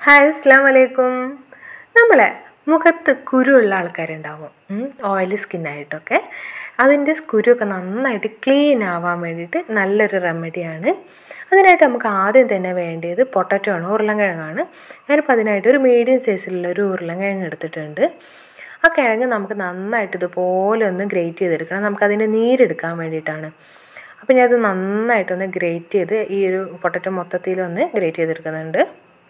hi അസ്സാം വലൈക്കും നമ്മളെ മുഖത്ത് കുരുള്ള ആൾക്കാരുണ്ടാവും ഓയിലി സ്കിന്നായിട്ടൊക്കെ അതിൻ്റെ കുരുവൊക്കെ നന്നായിട്ട് ക്ലീൻ ആവാൻ വേണ്ടിയിട്ട് നല്ലൊരു റെമഡിയാണ് അതിനായിട്ട് നമുക്ക് ആദ്യം തന്നെ വേണ്ടിയത് പൊട്ടറ്റോ ആണ് ഉരുളൻകിഴങ്ങാണ് ഞാനിപ്പോൾ അതിനായിട്ട് ഒരു മീഡിയം സൈസിലുള്ള ഒരു ഉരുളൻകിഴങ്ങ് എടുത്തിട്ടുണ്ട് ആ കിഴങ്ങ് നമുക്ക് നന്നായിട്ട് ഇതുപോലെ ഒന്ന് ഗ്രേറ്റ് ചെയ്തെടുക്കണം നമുക്കതിൻ്റെ നീരെടുക്കാൻ വേണ്ടിയിട്ടാണ് അപ്പോൾ ഞാനത് നന്നായിട്ടൊന്ന് ഗ്രേറ്റ് ചെയ്ത് ഈ ഒരു പൊട്ടറ്റോ മൊത്തത്തിലൊന്ന് ഗ്രേറ്റ് ചെയ്തെടുക്കുന്നുണ്ട്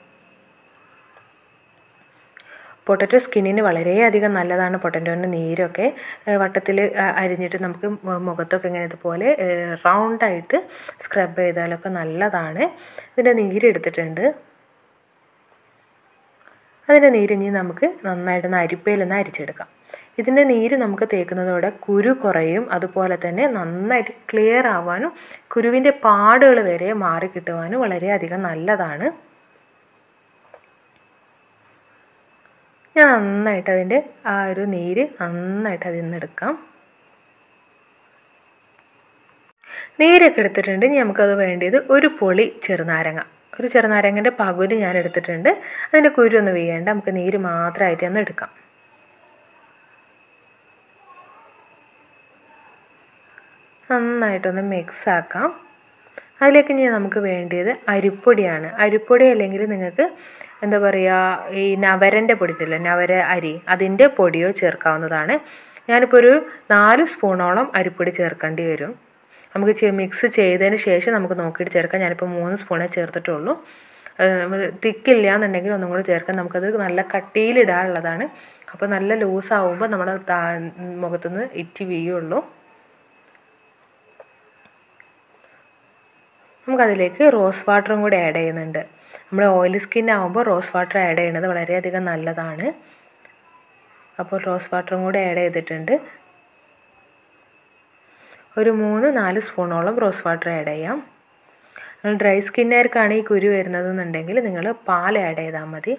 പൊട്ടറ്റോ സ്കിന്നിന് വളരെയധികം നല്ലതാണ് പൊട്ടറ്റോൻ്റെ നീരൊക്കെ വട്ടത്തിൽ അരിഞ്ഞിട്ട് നമുക്ക് മുഖത്തൊക്കെ ഇങ്ങനെ ഇതുപോലെ റൗണ്ടായിട്ട് സ്ക്രബ് ചെയ്താലൊക്കെ നല്ലതാണ് ഇതിൻ്റെ നീരെടുത്തിട്ടുണ്ട് അതിൻ്റെ നീരിഞ്ഞ് നമുക്ക് നന്നായിട്ടൊന്ന് അരിപ്പയിലൊന്ന് അരിച്ചെടുക്കാം ഇതിൻ്റെ നീര് നമുക്ക് തേക്കുന്നതോടെ കുരു കുറയും അതുപോലെ തന്നെ നന്നായിട്ട് ക്ലിയർ ആവാനും കുരുവിൻ്റെ പാടുകൾ വരെ മാറി കിട്ടുവാനും വളരെയധികം നല്ലതാണ് ഞാൻ നന്നായിട്ട് അതിൻ്റെ ആ ഒരു നീര് നന്നായിട്ട് അതിൽ നിന്ന് എടുക്കാം നീരൊക്കെ എടുത്തിട്ടുണ്ട് ഇനി നമുക്കത് വേണ്ടിയത് ഒരു പൊളി ചെറുനാരങ്ങ ഒരു ചെറുനാരങ്ങൻ്റെ പകുതി ഞാൻ എടുത്തിട്ടുണ്ട് അതിൻ്റെ കുരു ഒന്ന് വീഴേണ്ട നമുക്ക് നീര് മാത്രമായിട്ട് ഒന്ന് എടുക്കാം നന്നായിട്ടൊന്ന് മിക്സ് ആക്കാം അതിലേക്ക് ഇനി നമുക്ക് വേണ്ടിയത് അരിപ്പൊടിയാണ് അരിപ്പൊടി അല്ലെങ്കിൽ നിങ്ങൾക്ക് എന്താ പറയുക ഈ നവരൻ്റെ പൊടിയില്ല നവര അരി അതിൻ്റെ പൊടിയോ ചേർക്കാവുന്നതാണ് ഞാനിപ്പോൾ ഒരു നാല് സ്പൂണോളം അരിപ്പൊടി ചേർക്കേണ്ടി വരും നമുക്ക് മിക്സ് ചെയ്തതിന് ശേഷം നമുക്ക് നോക്കിയിട്ട് ചേർക്കാം ഞാനിപ്പോൾ മൂന്ന് സ്പൂണേ ചേർത്തിട്ടുള്ളൂ തിക്കില്ല എന്നുണ്ടെങ്കിൽ ഒന്നും കൂടി ചേർക്കാം നമുക്കത് നല്ല കട്ടിയിലിടാനുള്ളതാണ് അപ്പോൾ നല്ല ലൂസാവുമ്പോൾ നമ്മൾ മുഖത്തുനിന്ന് ഇറ്റി വീയുള്ളൂ നമുക്കതിലേക്ക് റോസ് വാട്ടറും കൂടി ആഡ് ചെയ്യുന്നുണ്ട് നമ്മൾ ഓയിലി സ്കിൻ ആകുമ്പോൾ റോസ് വാട്ടർ ആഡ് ചെയ്യുന്നത് വളരെയധികം നല്ലതാണ് അപ്പോൾ റോസ് വാട്ടറും കൂടി ആഡ് ചെയ്തിട്ടുണ്ട് ഒരു മൂന്ന് നാല് സ്പൂണോളം റോസ് വാട്ടർ ആഡ് ചെയ്യാം നിങ്ങൾ ഡ്രൈ സ്കിന്നുകാർക്കാണ് ഈ കുരു വരുന്നതെന്നുണ്ടെങ്കിൽ നിങ്ങൾ പാൽ ആഡ് ചെയ്താൽ മതി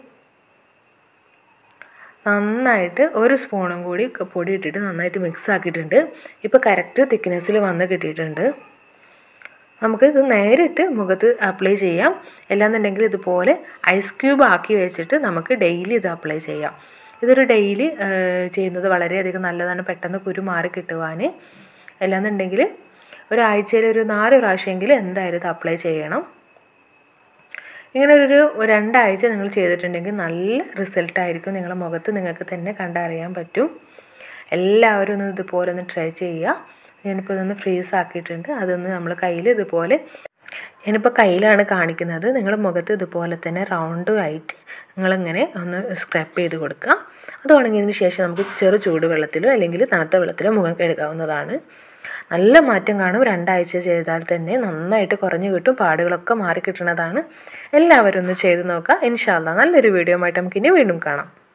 നന്നായിട്ട് ഒരു സ്പൂണും കൂടി പൊടി ഇട്ടിട്ട് നന്നായിട്ട് മിക്സ് ആക്കിയിട്ടുണ്ട് ഇപ്പോൾ കറക്റ്റ് തിക്നെസ്സിൽ വന്ന് കിട്ടിയിട്ടുണ്ട് നമുക്ക് ഇത് നേരിട്ട് മുഖത്ത് അപ്ലൈ ചെയ്യാം അല്ലാന്നുണ്ടെങ്കിൽ ഇതുപോലെ ഐസ് ക്യൂബ് ആക്കി വെച്ചിട്ട് നമുക്ക് ഡെയിലി ഇത് അപ്ലൈ ചെയ്യാം ഇതൊരു ഡെയിലി ചെയ്യുന്നത് വളരെയധികം നല്ലതാണ് പെട്ടെന്ന് കുരു മാറി കിട്ടുവാൻ അല്ലാന്നുണ്ടെങ്കിൽ ഒരാഴ്ചയിൽ ഒരു നാല് പ്രാവശ്യമെങ്കിലും എന്തായാലും ഇത് അപ്ലൈ ചെയ്യണം ഇങ്ങനെ ഒരു രണ്ടാഴ്ച നിങ്ങൾ ചെയ്തിട്ടുണ്ടെങ്കിൽ നല്ല റിസൾട്ടായിരിക്കും നിങ്ങളുടെ മുഖത്ത് നിങ്ങൾക്ക് തന്നെ കണ്ടറിയാൻ പറ്റും എല്ലാവരും ഒന്ന് ഇതുപോലെ ഒന്ന് ട്രൈ ചെയ്യുക ഞാനിപ്പോൾ ഇതൊന്ന് ഫ്രീസ് ആക്കിയിട്ടുണ്ട് അതൊന്ന് നമ്മൾ കയ്യിൽ ഇതുപോലെ ഞാനിപ്പോൾ കയ്യിലാണ് കാണിക്കുന്നത് നിങ്ങൾ മുഖത്ത് ഇതുപോലെ തന്നെ റൗണ്ടും ആയിട്ട് നിങ്ങളിങ്ങനെ ഒന്ന് സ്ക്രബ് ചെയ്ത് കൊടുക്കുക അത് ഉണങ്ങിയതിന് ശേഷം നമുക്ക് ചെറു ചൂടുവെള്ളത്തിലോ അല്ലെങ്കിൽ തണുത്ത വെള്ളത്തിലോ മുഖം കഴുകാവുന്നതാണ് നല്ല മാറ്റം കാണും രണ്ടാഴ്ച ചെയ്താൽ തന്നെ നന്നായിട്ട് കുറഞ്ഞു കിട്ടും പാടുകളൊക്കെ മാറി കിട്ടുന്നതാണ് എല്ലാവരും ഒന്ന് ചെയ്ത് നോക്കുക ഇൻഷാല്ല നല്ലൊരു വീഡിയോ ആയിട്ട് നമുക്കിനി വീണ്ടും കാണാം